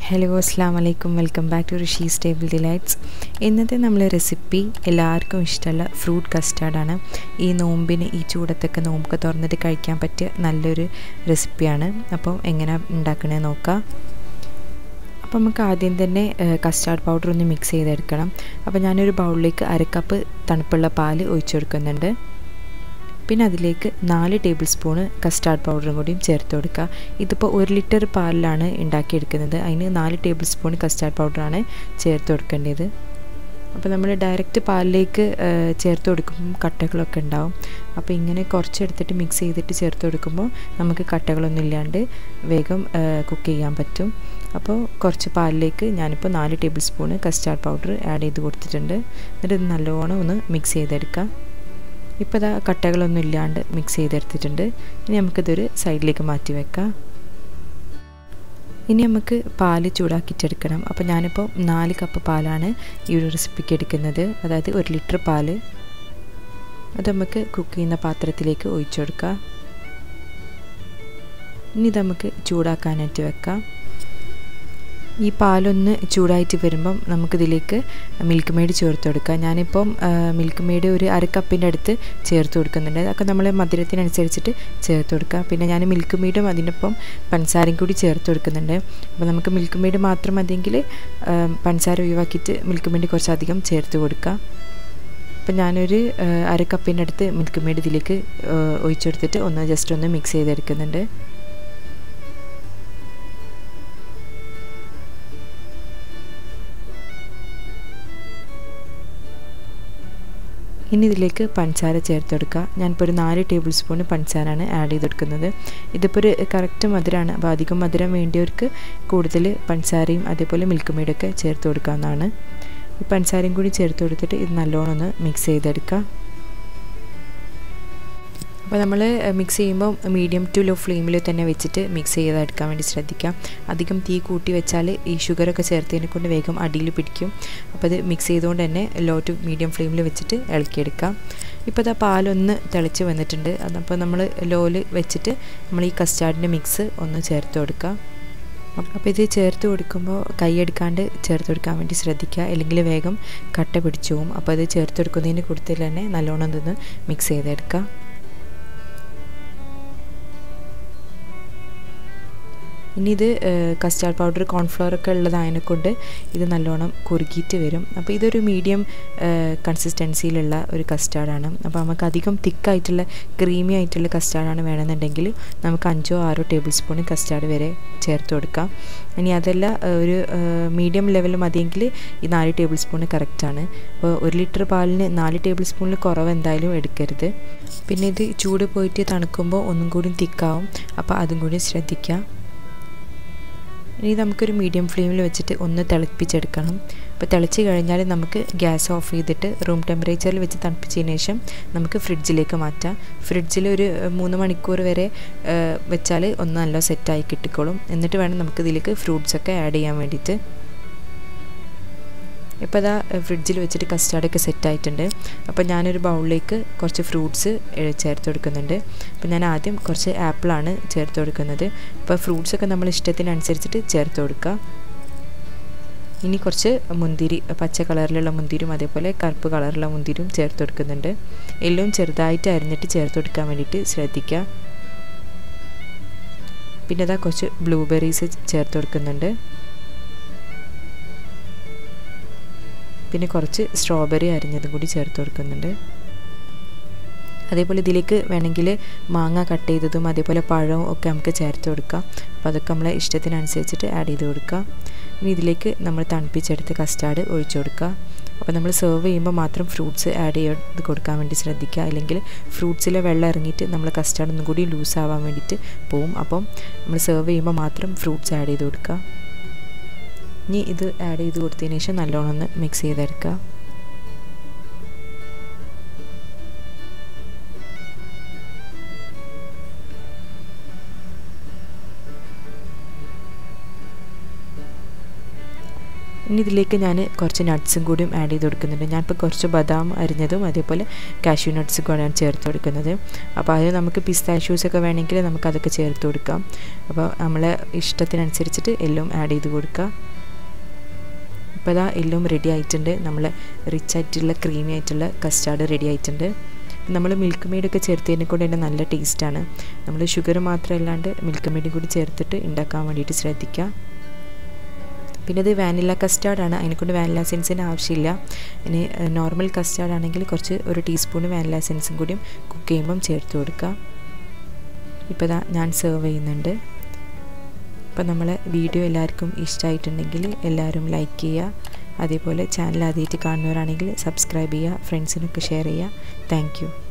hello അസ്സാം വലൈക്കും welcome back to Rishi's table delights ഇന്നത്തെ നമ്മളെ റെസിപ്പി എല്ലാവർക്കും ഇഷ്ടമുള്ള ഫ്രൂട്ട് കസ്റ്റാർഡാണ് ഈ നോമ്പിന് ഈ ചൂടത്തൊക്കെ നോമ്പൊക്കെ തുറന്നിട്ട് കഴിക്കാൻ പറ്റിയ നല്ലൊരു റെസിപ്പിയാണ് അപ്പോൾ എങ്ങനെ ഉണ്ടാക്കണേ നോക്കാം അപ്പോൾ നമുക്ക് ആദ്യം തന്നെ കസ്റ്റാർഡ് പൗഡർ ഒന്ന് മിക്സ് ചെയ്തെടുക്കണം അപ്പോൾ ഞാനൊരു ബൗളിലേക്ക് അരക്കപ്പ് തണുപ്പുള്ള പാൽ ഒഴിച്ചു കൊടുക്കുന്നുണ്ട് പിന്നെ അതിലേക്ക് നാല് ടേബിൾ സ്പൂണ് കസ്റ്റാർഡ് പൗഡറും കൂടിയും ചേർത്ത് കൊടുക്കുക ഇതിപ്പോൾ ഒരു ലിറ്റർ പാലിലാണ് ഉണ്ടാക്കിയെടുക്കുന്നത് അതിന് നാല് ടേബിൾ സ്പൂൺ കസ്റ്റാർഡ് പൗഡറാണ് ചേർത്ത് കൊടുക്കേണ്ടത് അപ്പോൾ നമ്മൾ ഡയറക്റ്റ് പാലിലേക്ക് ചേർത്ത് കൊടുക്കുമ്പോൾ കട്ടകളൊക്കെ ഉണ്ടാവും അപ്പോൾ ഇങ്ങനെ കുറച്ചെടുത്തിട്ട് മിക്സ് ചെയ്തിട്ട് ചേർത്ത് കൊടുക്കുമ്പോൾ നമുക്ക് കട്ടകളൊന്നും ഇല്ലാണ്ട് വേഗം കുക്ക് ചെയ്യാൻ പറ്റും അപ്പോൾ കുറച്ച് പാലിലേക്ക് ഞാനിപ്പോൾ നാല് tablespoon custard powder add ചെയ്ത് കൊടുത്തിട്ടുണ്ട് എന്നിട്ട് ഇത് നല്ലോണം ഒന്ന് മിക്സ് ചെയ്തെടുക്കാം ഇപ്പോൾ ഇതാ കട്ടകളൊന്നും ഇല്ലാണ്ട് മിക്സ് ചെയ്തെടുത്തിട്ടുണ്ട് ഇനി നമുക്കിതൊരു സൈഡിലേക്ക് മാറ്റി വെക്കാം ഇനി നമുക്ക് പാല് ചൂടാക്കിയിട്ടെടുക്കണം അപ്പോൾ ഞാനിപ്പോൾ നാല് കപ്പ് പാലാണ് ഈ ഒരു റെസിപ്പിക്ക് എടുക്കുന്നത് അതായത് ഒരു ലിറ്റർ പാല് അത് നമുക്ക് കുക്ക് ചെയ്യുന്ന പാത്രത്തിലേക്ക് ഒഴിച്ചു കൊടുക്കാം ഇനി ഇത് നമുക്ക് ചൂടാക്കാനായിട്ട് വെക്കാം ഈ പാലൊന്ന് ചൂടായിട്ട് വരുമ്പം നമുക്കിതിലേക്ക് മിൽക്ക് മെയ്ഡ് ചേർത്ത് കൊടുക്കാം ഞാനിപ്പം മിൽക്ക് മെയ്ഡ് ഒരു അര കപ്പിൻ്റെ അടുത്ത് ചേർത്ത് കൊടുക്കുന്നുണ്ട് അതൊക്കെ നമ്മൾ മധുരത്തിനനുസരിച്ചിട്ട് ചേർത്ത് കൊടുക്കുക പിന്നെ ഞാൻ മിൽക്ക് മെയ്ഡും അതിനൊപ്പം പഞ്ചസാരയും കൂടി ചേർത്ത് കൊടുക്കുന്നുണ്ട് അപ്പോൾ നമുക്ക് മിൽക്ക് മെയ്ഡ് മാത്രം മതിയെങ്കിൽ പഞ്ചസാര ഒഴിവാക്കിയിട്ട് മിൽക്ക് മെയ്ഡ് കുറച്ചധികം ചേർത്ത് കൊടുക്കുക അപ്പം ഞാനൊരു അര കപ്പിൻ്റെ അടുത്ത് മിൽക്ക് മെയ്ഡ് ഇതിലേക്ക് ഒഴിച്ചെടുത്തിട്ട് ഒന്ന് ജസ്റ്റ് ഒന്ന് മിക്സ് ചെയ്തെടുക്കുന്നുണ്ട് ഇനി ഇതിലേക്ക് പഞ്ചസാര ചേർത്ത് കൊടുക്കുക ഞാനിപ്പോൾ ഒരു നാല് ടേബിൾ സ്പൂൺ പഞ്ചസാരമാണ് ആഡ് ചെയ്തെടുക്കുന്നത് ഇതിപ്പോൾ ഒരു കറക്റ്റ് മധുരമാണ് അപ്പോൾ അധികം മധുരം വേണ്ടിയവർക്ക് കൂടുതൽ പഞ്ചസാരയും അതേപോലെ മിൽക്ക് മെയ്ഡൊക്കെ ചേർത്ത് കൊടുക്കാവുന്നതാണ് ഈ പഞ്ചസാരയും കൂടി ചേർത്ത് കൊടുത്തിട്ട് ഇത് നല്ലോണം ഒന്ന് മിക്സ് ചെയ്തെടുക്കുക അപ്പോൾ നമ്മൾ മിക്സ് ചെയ്യുമ്പോൾ മീഡിയം ടു ലോ ഫ്ലെയിമിൽ തന്നെ വെച്ചിട്ട് മിക്സ് ചെയ്തെടുക്കാൻ വേണ്ടി ശ്രദ്ധിക്കാം അധികം തീ കൂട്ടി വെച്ചാൽ ഈ ഷുഗറൊക്കെ ചേർത്തതിനെ കൊണ്ട് വേഗം അടിയിൽ പിടിക്കും അപ്പോൾ അത് മിക്സ് ചെയ്തുകൊണ്ട് തന്നെ ലോ ടു മീഡിയം ഫ്ലെയിമിൽ വെച്ചിട്ട് ഇളക്കിയെടുക്കാം ഇപ്പോൾ ഇതാ പാലൊന്ന് തിളച്ച് വന്നിട്ടുണ്ട് അതപ്പോൾ നമ്മൾ ലോയിൽ വെച്ചിട്ട് നമ്മൾ ഈ കസ്റ്റാർഡിൻ്റെ മിക്സ് ഒന്ന് ചേർത്ത് കൊടുക്കാം അപ്പോൾ ഇത് ചേർത്ത് കൊടുക്കുമ്പോൾ കൈയെടുക്കാണ്ട് ചേർത്ത് കൊടുക്കാൻ വേണ്ടി ശ്രദ്ധിക്കുക അല്ലെങ്കിൽ വേഗം കട്ട പിടിച്ചു പോകും അപ്പോൾ അത് ചേർത്ത് കൊടുക്കുന്നതിന് കൂടുതൽ തന്നെ നല്ലോണം ഇതൊന്ന് മിക്സ് ചെയ്തെടുക്കുക ഇനി ഇത് കസ്റ്റാർഡ് പൗഡർ കോൺഫ്ലവർ ഒക്കെ ഉള്ളതായതിനെ കൊണ്ട് ഇത് നല്ലോണം കുറുകിയിട്ട് വരും അപ്പോൾ ഇതൊരു മീഡിയം കൺസിസ്റ്റൻസിയിലുള്ള ഒരു കസ്റ്റാർഡാണ് അപ്പോൾ നമുക്ക് അധികം തിക്കായിട്ടുള്ള ക്രീമി ആയിട്ടുള്ള കസ്റ്റാർഡാണ് വേണമെന്നുണ്ടെങ്കിൽ നമുക്ക് അഞ്ചോ ആറോ ടേബിൾ സ്പൂൺ കസ്റ്റാർഡ് വരെ ചേർത്ത് കൊടുക്കാം ഇനി അതല്ല ഒരു മീഡിയം ലെവൽ മതിയെങ്കിൽ ഈ നാല് ടേബിൾ സ്പൂൺ കറക്റ്റാണ് അപ്പോൾ ഒരു ലിറ്റർ പാലിന് നാല് ടേബിൾ സ്പൂണിൽ കുറവ് എന്തായാലും എടുക്കരുത് പിന്നെ ഇത് ചൂട് പോയിട്ട് തണുക്കുമ്പോൾ ഒന്നും കൂടി തിക്കാവും അപ്പോൾ അതും കൂടി ശ്രദ്ധിക്കുക ഇനി നമുക്കൊരു മീഡിയം ഫ്ലെയിമിൽ വെച്ചിട്ട് ഒന്ന് തിളപ്പിച്ചെടുക്കണം അപ്പോൾ തിളച്ച് കഴിഞ്ഞാൽ നമുക്ക് ഗ്യാസ് ഓഫ് ചെയ്തിട്ട് റൂം ടെമ്പറേച്ചറിൽ വെച്ച് തണുപ്പിച്ചതിന് ശേഷം നമുക്ക് ഫ്രിഡ്ജിലേക്ക് മാറ്റാം ഫ്രിഡ്ജിൽ ഒരു മൂന്ന് മണിക്കൂർ വരെ വെച്ചാൽ ഒന്ന് നല്ല സെറ്റായി കിട്ടിക്കോളും എന്നിട്ട് വേണം നമുക്ക് ഇതിലേക്ക് ഫ്രൂട്ട്സൊക്കെ ആഡ് ചെയ്യാൻ വേണ്ടിയിട്ട് ഇപ്പോൾ അതാ ഫ്രിഡ്ജിൽ വെച്ചിട്ട് കസ്റ്റാർഡൊക്കെ സെറ്റ് ആയിട്ടുണ്ട് അപ്പോൾ ഞാനൊരു ബൗളിലേക്ക് കുറച്ച് ഫ്രൂട്ട്സ് ചേർത്ത് കൊടുക്കുന്നുണ്ട് അപ്പോൾ ഞാൻ ആദ്യം കുറച്ച് ആപ്പിളാണ് ചേർത്ത് കൊടുക്കുന്നത് അപ്പോൾ ഫ്രൂട്ട്സൊക്കെ നമ്മൾ ഇഷ്ടത്തിനനുസരിച്ചിട്ട് ചേർത്ത് കൊടുക്കുക ഇനി കുറച്ച് മുന്തിരി പച്ച കളറിലുള്ള മുന്തിരിയും അതേപോലെ കറുപ്പ് കളറുള്ള മുന്തിരിയും ചേർത്ത് കൊടുക്കുന്നുണ്ട് എല്ലാം ചെറുതായിട്ട് അരിഞ്ഞിട്ട് ചേർത്ത് കൊടുക്കാൻ വേണ്ടിയിട്ട് ശ്രദ്ധിക്കുക പിന്നെ അതാ കുറച്ച് ബ്ലൂബെറീസ് ചേർത്ത് കൊടുക്കുന്നുണ്ട് പിന്നെ കുറച്ച് സ്ട്രോബെറി അരിഞ്ഞതും കൂടി ചേർത്ത് കൊടുക്കുന്നുണ്ട് അതേപോലെ ഇതിലേക്ക് വേണമെങ്കിൽ മാങ്ങ കട്ട് ചെയ്തതും അതേപോലെ പഴവും ഒക്കെ നമുക്ക് ചേർത്ത് കൊടുക്കാം അപ്പോൾ അതൊക്കെ നമ്മളെ ഇഷ്ടത്തിനനുസരിച്ചിട്ട് ആഡ് ചെയ്ത് കൊടുക്കുക ഇനി ഇതിലേക്ക് നമ്മൾ തണുപ്പിച്ചെടുത്ത് കസ്റ്റാർഡ് ഒഴിച്ചു കൊടുക്കുക അപ്പോൾ നമ്മൾ സെർവ് ചെയ്യുമ്പോൾ മാത്രം ഫ്രൂട്ട്സ് ആഡ് ചെയ്ത് കൊടുക്കാൻ വേണ്ടി ശ്രദ്ധിക്കുക അല്ലെങ്കിൽ ഫ്രൂട്ട്സിലെ വെള്ളം ഇറങ്ങിയിട്ട് നമ്മൾ കസ്റ്റാർഡ് ഒന്നും കൂടി ലൂസ് ആവാൻ വേണ്ടിയിട്ട് പോവും അപ്പം നമ്മൾ സെർവ് ചെയ്യുമ്പോൾ മാത്രം ഫ്രൂട്ട്സ് ആഡ് ചെയ്ത് കൊടുക്കുക ഇനി ഇത് ആഡ് ചെയ്ത് കൊടുത്തതിന് ശേഷം നല്ലോണം ഒന്ന് മിക്സ് ചെയ്തെടുക്കുക ഇനി ഇതിലേക്ക് ഞാൻ കുറച്ച് നട്ട്സും കൂടിയും ആഡ് ചെയ്ത് കൊടുക്കുന്നുണ്ട് ഞാനിപ്പോൾ കുറച്ച് ബദാം അരിഞ്ഞതും അതേപോലെ കാഷ്യൂ നട്ട്സും കൂടെയാണ് ചേർത്ത് കൊടുക്കുന്നത് അപ്പോൾ അത് നമുക്ക് പിസ്താഷ്യൂസൊക്കെ വേണമെങ്കിൽ നമുക്കതൊക്കെ ചേർത്ത് കൊടുക്കാം അപ്പോൾ നമ്മളെ ഇഷ്ടത്തിനനുസരിച്ചിട്ട് എല്ലാം ആഡ് ചെയ്ത് കൊടുക്കുക ഇപ്പോൾ ഇതാ എല്ലാം റെഡി ആയിട്ടുണ്ട് നമ്മൾ റിച്ച് ആയിട്ടുള്ള ക്രീമി ആയിട്ടുള്ള കസ്റ്റാർഡ് റെഡി ആയിട്ടുണ്ട് നമ്മൾ മിൽക്ക് മെയ്ഡൊക്കെ ചേർത്തതിനെ കൂടെ തന്നെ നല്ല ടേസ്റ്റാണ് നമ്മൾ ഷുഗർ മാത്രമല്ലാണ്ട് മിൽക്ക് മെയ്ഡും കൂടി ചേർത്തിട്ട് ഉണ്ടാക്കാൻ വേണ്ടിയിട്ട് ശ്രദ്ധിക്കുക പിന്നെ ഇത് വാനില കസ്റ്റാർഡാണ് അതിനെക്കൊണ്ട് വാനില സെൻസിന് ആവശ്യമില്ല ഇനി നോർമൽ കസ്റ്റാർഡ് ആണെങ്കിൽ കുറച്ച് ഒരു ടീസ്പൂൺ വാനില സെൻസും കൂടിയും കുക്ക് ചെയ്യുമ്പം ചേർത്ത് കൊടുക്കുക ഇപ്പോൾ ഇതാ ഞാൻ സെർവ് ചെയ്യുന്നുണ്ട് അപ്പോൾ നമ്മളെ വീഡിയോ എല്ലാവർക്കും ഇഷ്ടമായിട്ടുണ്ടെങ്കിൽ എല്ലാവരും ലൈക്ക് ചെയ്യുക അതേപോലെ ചാനൽ ആദ്യമായിട്ട് കാണുന്നവരാണെങ്കിൽ സബ്സ്ക്രൈബ് ചെയ്യുക ഫ്രണ്ട്സിനൊക്കെ ഷെയർ ചെയ്യുക താങ്ക്